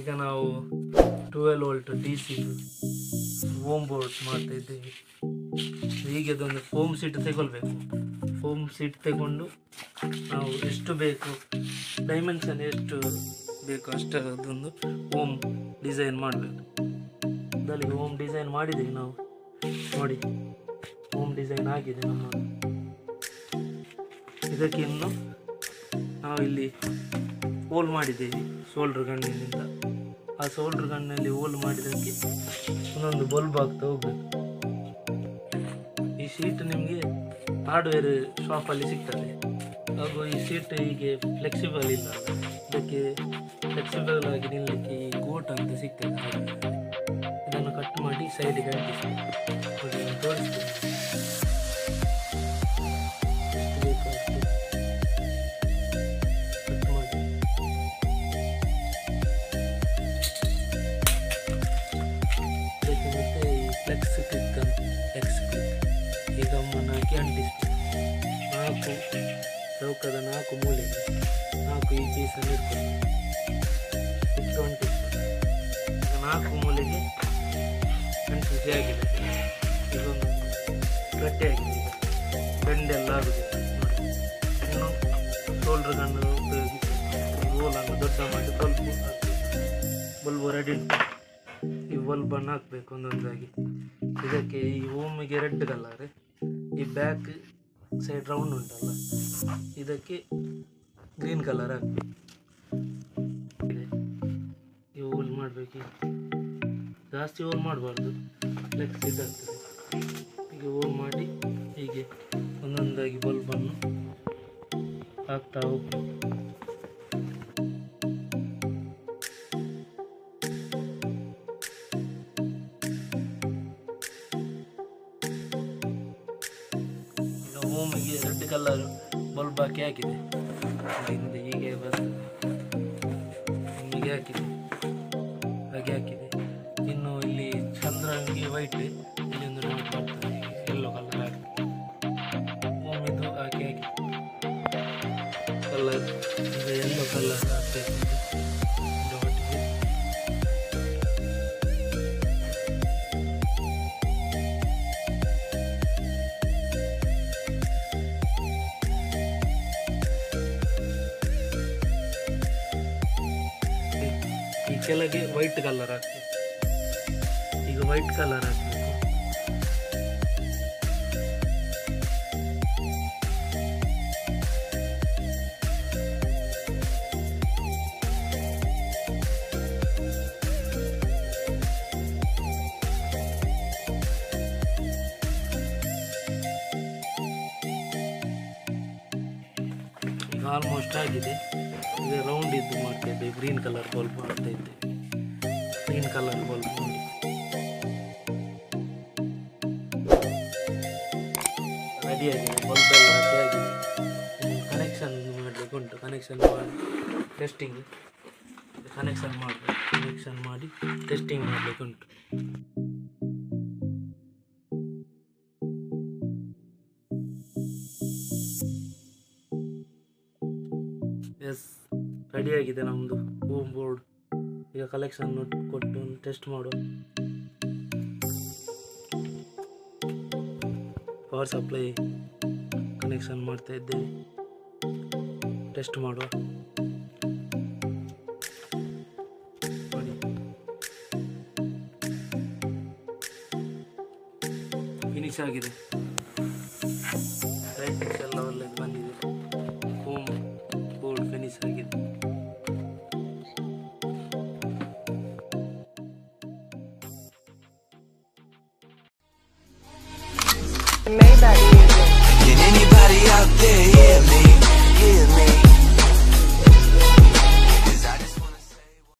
ಈಗ ನಾವು twelve volt D C home board ಮಾಡ್ತಾ ಇದ್ದೇವೆ ಹೀಗೆ ಅದೊಂದು ಫೋಮ್ ಸೀಟ್ ತಗೊಳ್ಬೇಕು ಫೋಮ್ ಸೀಟ್ ತಗೊಂಡು ನಾವು ಎಷ್ಟು ಬೇಕು ಡೈಮೆನ್ಷನ್ ಎಷ್ಟು ಬೇಕು ಅಷ್ಟರದ್ದೊಂದು ಓಮ್ ಡಿಸೈನ್ ಮಾಡಬೇಕು ಅದಲ್ಲಿಗೆ ಓಮ್ ಡಿಸೈನ್ ಮಾಡಿದ್ದೀವಿ ನಾವು ನೋಡಿ ಓಮ್ ಡಿಸೈನ್ ಆಗಿದೆ ನಮ್ಮ ಇದಕ್ಕೆ ಇನ್ನು ನಾವು ಇಲ್ಲಿ ಹೋಲ್ ಮಾಡಿದ್ದೇವೆ ಸೋಲ್ಡ್ರ್ ಗಣ್ಣಿನಿಂದ ಆ ಸೋಲ್ಡ್ರ್ ಗಣ್ಣಲ್ಲಿ ಹೋಲ್ ಮಾಡಿದ್ದಕ್ಕೆ ಒಂದೊಂದು ಬಲ್ಬ್ ಆಗ್ತಾ ಹೋಗ್ಬೇಕು ಈ ಶೀಟ್ ನಿಮಗೆ ಹಾರ್ಡ್ವೇರ್ ಶಾಪಲ್ಲಿ ಸಿಗ್ತದೆ ಹಾಗೂ ಈ ಸೀಟ್ ಹೀಗೆ ಫ್ಲೆಕ್ಸಿಬಲ್ ಇಲ್ಲ ಇದಕ್ಕೆ ಫ್ಲೆಕ್ಸಿಬಲ್ ಆಗಿ ನಿಲ್ಲಕ್ಕೆ ಈ ಗೋಟ್ ಅಂತ ಸಿಗ್ತದೆ hardware. ಇದನ್ನು ಕಟ್ ಮಾಡಿ ಸೈಡಿಗೆ ಅಂಟಿಸಿ ನೋಡಿ, ನಾನು ತೋರಿಸ್ತೇನೆ ಎಷ್ಟು ಬೇಕು ಅಷ್ಟು ಕಟ್ ಮಾಡಿ ಇದಕ್ಕೆ ಮತ್ತೆ ಈ ಫ್ಲೆಕ್ಸ್ ಕ್ಲಿಕ್ ಅಂತ ಫ್ಲೆಕ್ಸ್ ಕ್ಲಿಕ್ ಈ ಗಮ್ಮನ್ನು ಹಾಕಿ ಅಂಟಿಸ್ಬೇಕು ನಾಲ್ಕು ಚೌಕದ ನಾಲ್ಕು ಮೂಲೆಗೆ ನಾಲ್ಕು ಈ ಪೀಸನ್ನು ಇಟ್ಕೊಂಡು ಇಟ್ಟು ಅಂಟಿಸ್ಬೇಕು ಈಗ ನಾಲ್ಕು ಮೂಲೆಗೆ ಅಂಟಿಸಿ ಆಗಿದೆ ಇದೊಂದು ಗಟ್ಟಿಯಾಗಿದೆ ಈಗ ಬೆಂಡೆಲ್ಲ ಆಗಿದೆ ನೋಡಿ ಇನ್ನು ಶೋಲ್ಡ್ರ್ ಗಣ್ಣು ಉಪಯೋಗಿಸಿ ರೋಲನ್ನು ದೊಡ್ಡ ಮಾಡಿ ಬಲ್ಬ್ ಬಲ್ಬ್ ರೆಡಿ ಉಂಟು ಈ ಬಲ್ಬನ್ನು ಹಾಕಬೇಕು ಒಂದೊಂದಾಗಿ ಇದಕ್ಕೆ ಈ ಓಮಿಗೆ ರೆಡ್ ಕಲರ್ ಈ ಬ್ಯಾಕ್ ಸೈಡ್ ರೌಂಡ್ ಉಂಟಲ್ಲ ಇದಕ್ಕೆ ಗ್ರೀನ್ ಕಲರ್ ಹಾಕಬೇಕು ಈ ಹೋಲ್ ಮಾಡಬೇಕು ಜಾಸ್ತಿ ಹೋಲ್ ಮಾಡಬಾರ್ದು ಫ್ಲೆಕ್ಸ್ ಇದಾಗ್ತದೆ ಹೀಗೆ ಹೋಲ್ ಮಾಡಿ ಹೀಗೆ ಒಂದೊಂದಾಗಿ ಬಲ್ಬನ್ನು ಹಾಕ್ತಾ ಹೋಗ್ಬೇಕು ಈಗ ಹೋಮಿಗೆ ರೆಡ್ ಕಲರ್ ಬಲ್ಬ್ ಹಾಕಿ ಹಾಕಿದೆ ಹಿಂದೆ ಹೀಗೆ ಬರ್ತದೆ ಹೀಗೆ ಹಾಕಿದೆ ಹಾಗೆ ಹಾಕಿದೆ ಇನ್ನು ಇಲ್ಲಿ ಚಂದ್ರನಿಗೆ ವೈಟ್ ಇಲ್ಲಿ ಒಂದು ಡಾಟ್ ಬರ್ತದೆ ಎಲ್ಲೋ ಕಲರ್ ಹಾಕಿ ಹೋಮಿದು ಹಾಕಿ ಹಾಕಿ ಕಲರ್ ಈಗ ಎಲ್ಲೋ ಕಲರ್ ಹಾಕಬೇಕು ಡಾಟ್ಗೆ ಈ ಕೆಳಗೆ ವೈಟ್ ಕಲರ್ ಹಾಕಿ ಈಗ ವೈಟ್ ಕಲರ್ ಹಾಕಬೇಕು ಈಗ ಆಲ್ಮೋಸ್ಟ್ ಆಗಿದೆ ಈಗ ರೌಂಡ್ ಇದ್ದು ಮಾಡ್ತಾ ಇದ್ದೇವೆ ಗ್ರೀನ್ ಕಲರ್ ಬಲ್ಬ್ ಮಾಡ್ತಾ ಇದ್ದೇವೆ ಗ್ರೀನ್ ಕಲರ್ ಬಲ್ಬ್ ನೋಡಿ ರೆಡಿ ಆಗಿದೆ ಬಲ್ಬ್ ಎಲ್ಲ ರೆಡಿ ಆಗಿದೆ ಕನೆಕ್ಷನ್ ಮಾಡಲಿಕ್ಕೆ ಉಂಟು ಕನೆಕ್ಷನ್ ಮಾಡಿ ಟೆಸ್ಟಿಂಗ್ ಕನೆಕ್ಷನ್ ಮಾಡಬೇಕು ಕನೆಕ್ಷನ್ ಮಾಡಿ ಟೆಸ್ಟಿಂಗ್ ಮಾಡಲಿಕ್ಕೆ ಉಂಟು ಎಸ್ ರೆಡಿಯಾಗಿದೆ ನಮ್ಮದು ಹೋಮ್ ಬೋರ್ಡ್ ಈಗ ಕಲೆಕ್ಷನ್ ಕೊಟ್ಟು ಟೆಸ್ಟ್ ಮಾಡುವ ಪವರ್ ಸಪ್ಲೈ ಕನೆಕ್ಷನ್ ಮಾಡ್ತಾ ಇದ್ದೇವೆ ಟೆಸ್ಟ್ ಮಾಡುವ ನೋಡಿ ಫಿನಿಶ್ ಆಗಿದೆ ಲೈಟಿಂಗ್ಸ್ ಎಲ್ಲ ಒಳ್ಳೆದು ಬಂದಿದೆ ಹೋಮ್ ಬೋರ್ಡ್ ಫಿನಿಶ್ ಆಗಿದೆ Maybach music. Can anybody out there hear me?